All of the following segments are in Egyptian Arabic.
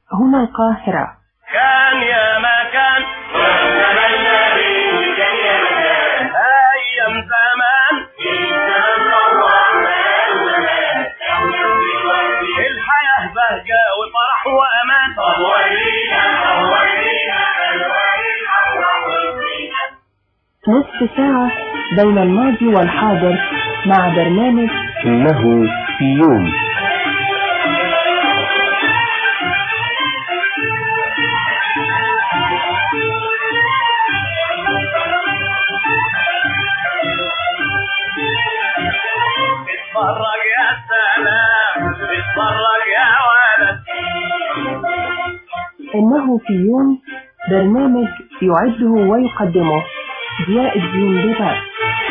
هنا القاهرة كان يا ما كان أيام زمان الحياة بهجة وفرح وأمان نصف ساعة بين الماضي والحاضر مع برنامج إنه في يوم اتفرج يا سلام اتفرج يا ولد إنه في يوم برنامج يعده ويقدمه ضياء الدين بباس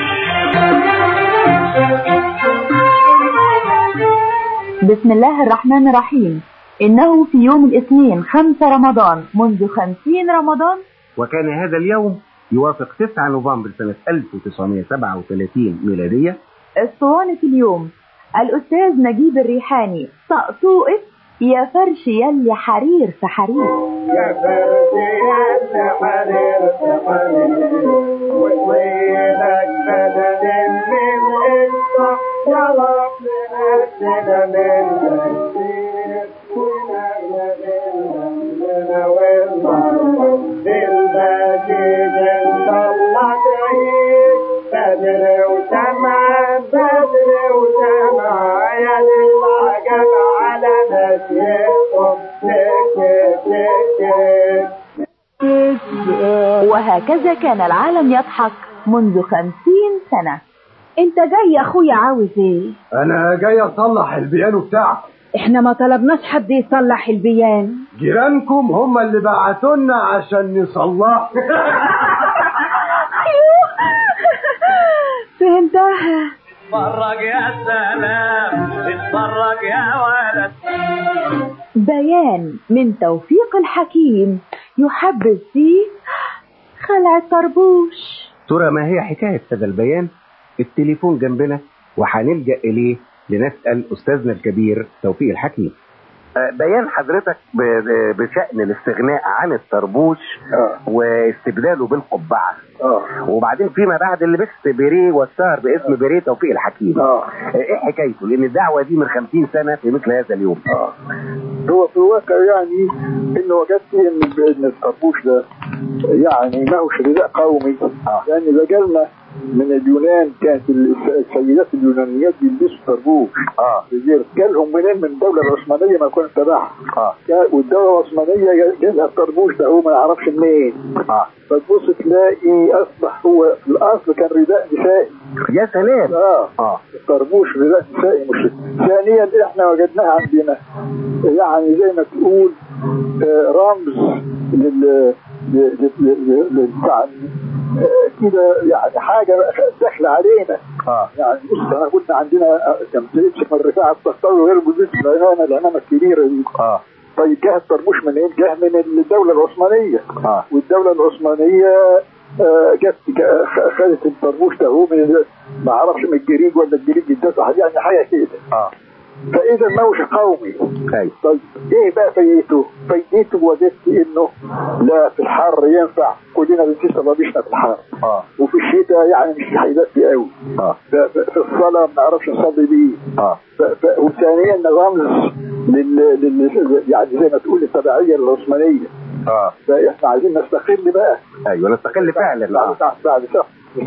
بسم الله الرحمن الرحيم إنه في يوم الاثنين خمسة رمضان منذ خمسين رمضان وكان هذا اليوم يوافق 9 نوفمبر سنة 1937 ميلادية اسطوانة اليوم الأستاذ نجيب الريحاني طقطوقة يا فرش يلي حرير في حرير يا فردي يا حرير حرير وطويلك بدل من الصح يا رب نجنا من الكثير ونجنا والله بالمجيد انت الله تعيش بدر وسمع بدر وسمع يا للعجب على نسيتهم وهكذا كان العالم يضحك منذ خمسين سنة انت جاي يا اخويا عاوز ايه انا جاي اصلح البيانو بتاعك احنا ما طلبناش حد يصلح البيان جيرانكم هم اللي بعتونا عشان نصلح فهمتها اتفرج يا سلام اتفرج يا ولد بيان من توفيق الحكيم يحبذ فيه خلع الطربوش ترى ما هي حكاية هذا البيان التليفون جنبنا وهنلجأ إليه لنسأل أستاذنا الكبير توفيق الحكيم آه، بيان حضرتك ب- ب- بشأن الاستغناء عن الطربوش اه واستبداله بالقبعة اه وبعدين فيما بعد اللي لبست بيريه والسهر باسم بيريه توفيق الحكيم اه ايه حكايته لان الدعوه دي من 50 سنه في مثل هذا اليوم اه هو في الواقع يعني انه وجدت ان ان الطربوش ده يعني ما هوش رداء قومي لان اذا جالنا من اليونان كانت الس- السيدات اليونانيات بيلبسوا طربوش اه غير جالهم منين من الدوله العثمانيه ما كنت تبعها اه كان- والدوله العثمانيه جالها الطربوش ده هو ما يعرفش منين اه فتبص تلاقي اصبح هو في الاصل كان رداء نسائي يا سلام اه اه الطربوش رداء نسائي مش ثانيا احنا وجدناها عندنا يعني زي ما تقول آه، رمز لل لل- لل- لل- بتاع آه، كده يعني حاجه داخله علينا اه يعني بص انا قلنا عندنا آه، كان تمسك من الرفاعه الطهطاوي غير بوزيت العنانه العنانه الكبيره دي اه طيب جه الطربوش منين؟ جه من الدوله العثمانيه اه والدوله العثمانيه آه، جت ك- خ- خدت الطربوش ده هو من ما اعرفش من الجريج ولا الجريج الدفع يعني حاجه كده اه فاذا ما هوش قومي ايوه طيب ايه بقى فايدته؟ فايدته وجدت انه لا في الحر ينفع كلنا بنسيب صلابيشنا في الحر اه وفي الشتاء يعني مش هيدفي قوي اه ف- ف- في الصلاه ما بنعرفش نصلي بيه اه ف- ف- وثانيا رمز لل... لل... يعني زي ما تقول التبعيه العثمانيه اه فاحنا عايزين نستقل بقى ايوه نستقل فعلا بعد اه بعد شهر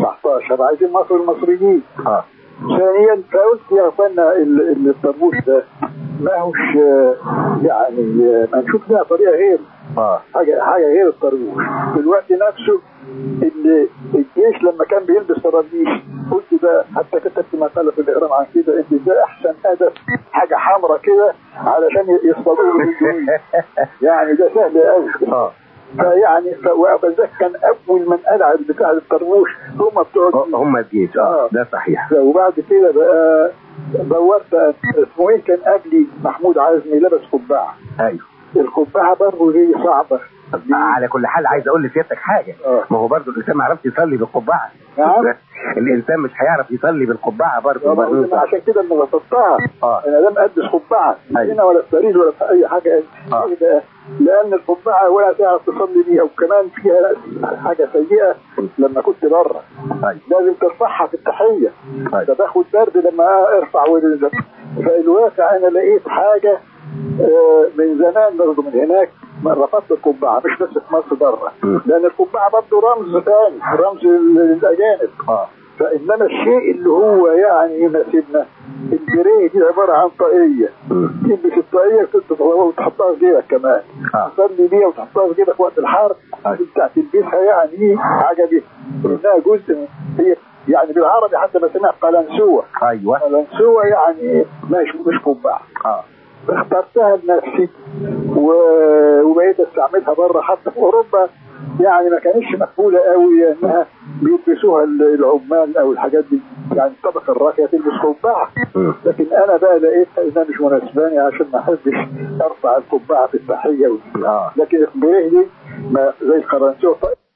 19 عايزين مصر المصريين اه ثانيا فقلت يا اخوانا ال- ال- الطربوش ده ما هوش آه، يعني آه، ما نشوف لها طريقه غير اه حاجه حاجه غير الطربوش في الوقت نفسه اللي الجيش لما كان بيلبس طرابيش قلت ده حتى كتبت مقاله في الاهرام عن كده ان ده احسن هدف حاجه حمراء كده علشان يصطادوه بالجنود يعني ده سهل قوي اه فيعني ف- وأبذاك كان اول من قلع بتاع الطربوش هم بتوع هم الجيش اه ده صحيح وبعد كده بقى دورت اسمه ايه كان قبلي محمود عزمي لبس قبعه ايوه القبعه برضه دي صعبه على كل حال عايز اقول لسيادتك حاجه آه. ما هو برضه الانسان ما يعرفش يصلي بالقبعه نعم. الانسان مش هيعرف يصلي بالقبعه برضه أنا قلت عشان كده اني رفضتها آه. انا لم البس قبعه أيوة. هنا ولا في باريس ولا في اي حاجه آه. إيه ده؟ لان القبعه ولا تعرف تصلي بيها وكمان فيها حاجه سيئه لما كنت بره طيب لازم ترفعها في التحيه طيب. ده باخد برد لما ارفع ولد فالواقع انا لقيت حاجه آه، من زمان برضه من هناك ما رفضت القبعه مش بس في مصر بره م. لان القبعه برضه رمز ثاني رمز للاجانب اه فانما الشيء اللي هو يعني يناسبنا البريه دي عباره عن طاقيه مم. تلبس الطاقيه تطلعها وتحطها في جيبك كمان آه. تصلي بيها وتحطها في جيبك وقت الحر آه. انت تلبسها يعني عجبي انها جزء من هي يعني بالعربي حتى بسميها قلنسوه ايوه قلنسوه يعني مش مش قبعه اه اخترتها لنفسي و- وبقيت استعملها بره حتى في اوروبا يعني ما كانتش مقبوله قوي لانها بيلبسوها ال- العمال او الحاجات دي يعني الطبقه الراقيه تلبس قبعه مم. لكن انا بقى لقيتها انها مش مناسباني عشان ما احبش ارفع القبعه في التحيه و- اه لكن البريه دي ما زي القرنسوه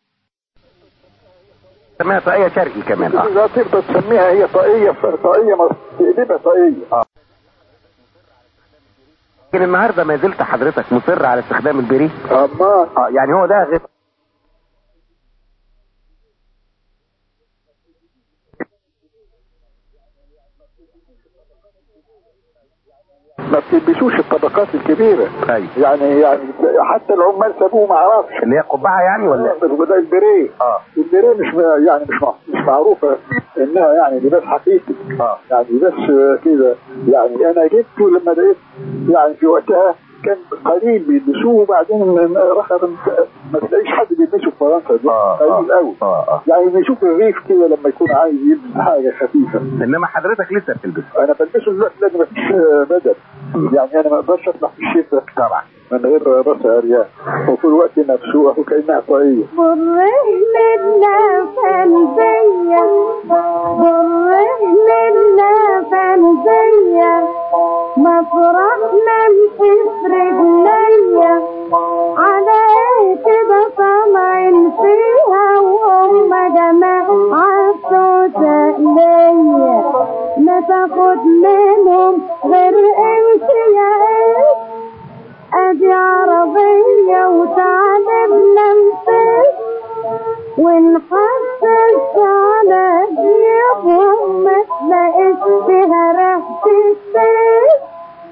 سميها طاقيه شرقي كمان اه اذا تقدر تسميها هي طاقيه طاقيه مص- تقلبها طاقيه لكن النهارده ما زلت حضرتك مصر على استخدام البريه اما اه يعني هو ده غير ما بتلبسوش الطبقات الكبيره ايوه يعني يعني حتى العمال سابوه ما اعرفش اللي هي قبعه يعني ولا ده البريه اه البريه مش م- يعني مش مع- مش معروفه انها يعني لباس حقيقي اه يعني لباس كده يعني انا جبته لما لقيت يعني في وقتها كان قليل بيلبسوه وبعدين من- رخر ما تلاقيش حد بيلبسه في فرنسا ده اه قليل اه قوي اه اه يعني بيشوف الريف كده لما يكون عايز يلبس حاجه خفيفه انما حضرتك لسه بتلبسه انا بلبسه دلوقتي لان مفيش بدل يعني انا ما اقدرش اطلع في الشتاء طبعا من غير راس عريان وفي الوقت نفسه اهو كانها طاقيه بالرحلة فنزية بالرحلة فنزية مفرحنا الحفر بنية على ايه كده طالعين فيها وهم جماعة تقلية ما تاخد منهم غير انت يا ايه ادي عربية وتعالى بنمسك ونحسس على جيبهم ما تلاقيش فيها ريحة السيف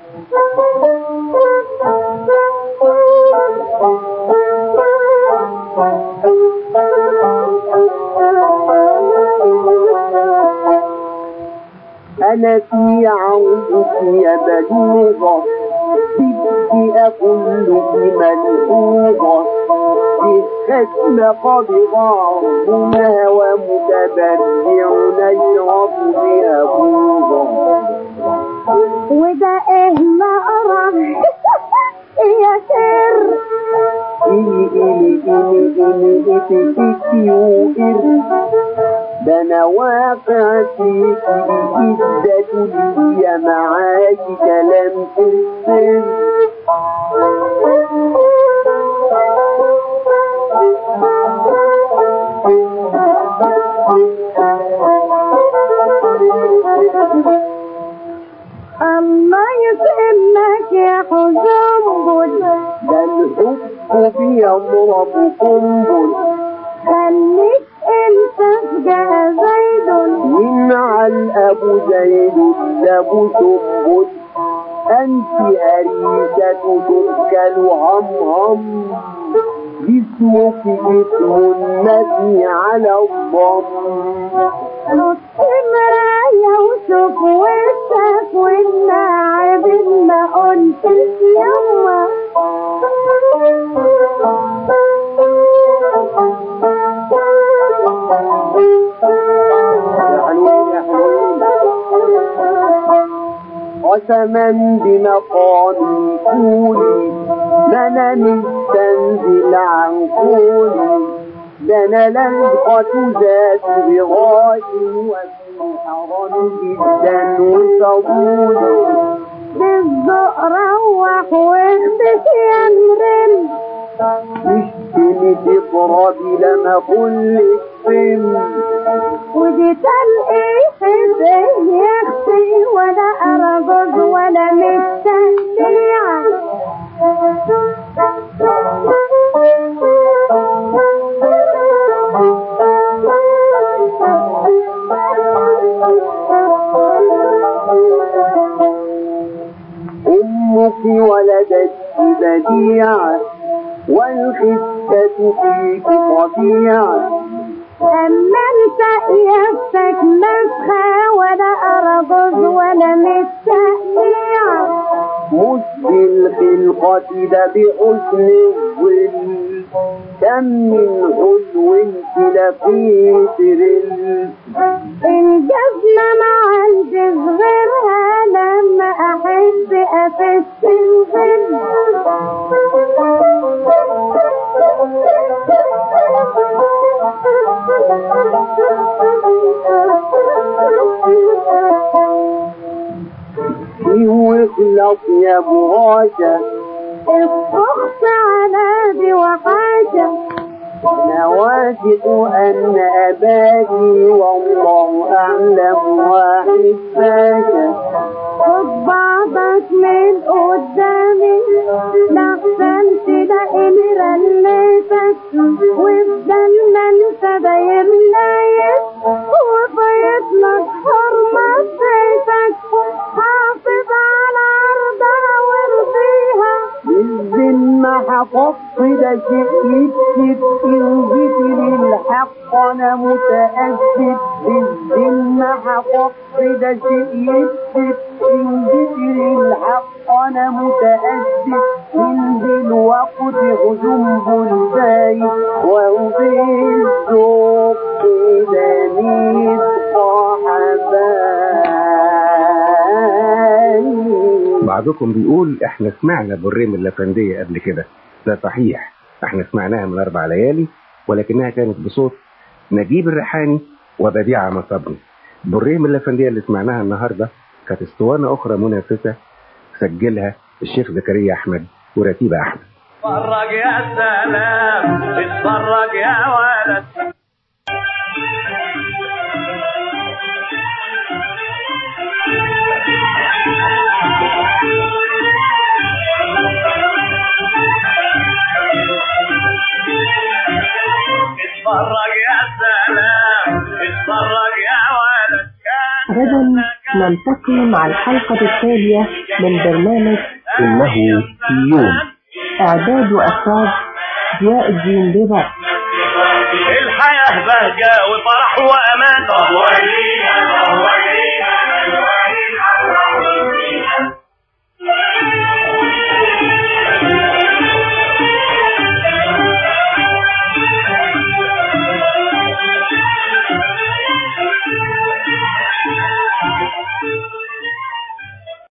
أنا في عودك يا بلوغة بدي أقول بملحوظة الختم قد غربنا ومتبرعون يشرب بها بوظة وده ايه مقرب يا سر إلي إلي إلي إلي إتي إتي وإر ده أنا واقع فيك بشدة ليا معاك كلام في السر الله يسلمك يا حزنبل ده الحب بيضرب قنبل خليك انت في زيد من على أبو زيد أبو سنبل أنت أريسة تؤكل هم هم جسمك جسم النبي على الضم نص مراية وشوف وشك والناعب ما قلتش يما يا حلوين يا حلوين قسما بمقامي قولي ما انا مستنزل عن قولي ده انا لزقة ذات بغائي وفي حرم جدا وصبولي بالذوق روح واخبس يا مرن تشتمي تضربي لما كل السن ودي تلقيح ازاي يا اختي ولا ارجوز ولا مستمتعة أمك ولدت بديعة والخفة فيك طبيعة اما انت يفتك مسخة ولا ارجوز ولا مستمتعة مسد الخلقة ده بحسن الظل كم من حلو تلاقيه ترل الجزمة ما عندي غيرها لما احب افس الظل واخلص يا بغاشة الفخت على دي وحاجة أنا واثق أن أباكي والله أعلم واحد باشا خد بعضك من قدامي لحسن تلاقيني رليتك وبدل ما انت داير نايم وفايت لك حرمة بيتك حافظ على عرضها وارضيها بالذمة حققت ده شيء يكتب إن جيت للحق أنا متأسف بالذمة حققت ده شيء يكتب إن جيت للحق أنا متأسف من دلوقت هجوم بلداي وأبين الذوق إلى نبقى حبايب بعضكم بيقول احنا سمعنا بالريم اللافندية قبل كده ده صحيح احنا سمعناها من اربع ليالي ولكنها كانت بصوت نجيب الريحاني وبديعة مصبني بالريم اللافندية اللي سمعناها النهاردة كانت اسطوانة اخرى منافسة سجلها الشيخ زكريا احمد ورتيبة احمد اتفرج يا سلام اتفرج يا ولد اتفرج يا سلام اتفرج يا ولد غدا نلتقي مع الحلقة التالية من برنامج انه في يوم إعداد وإخراج ضياء الدين بيبر الحياة بهجة وفرح وأمان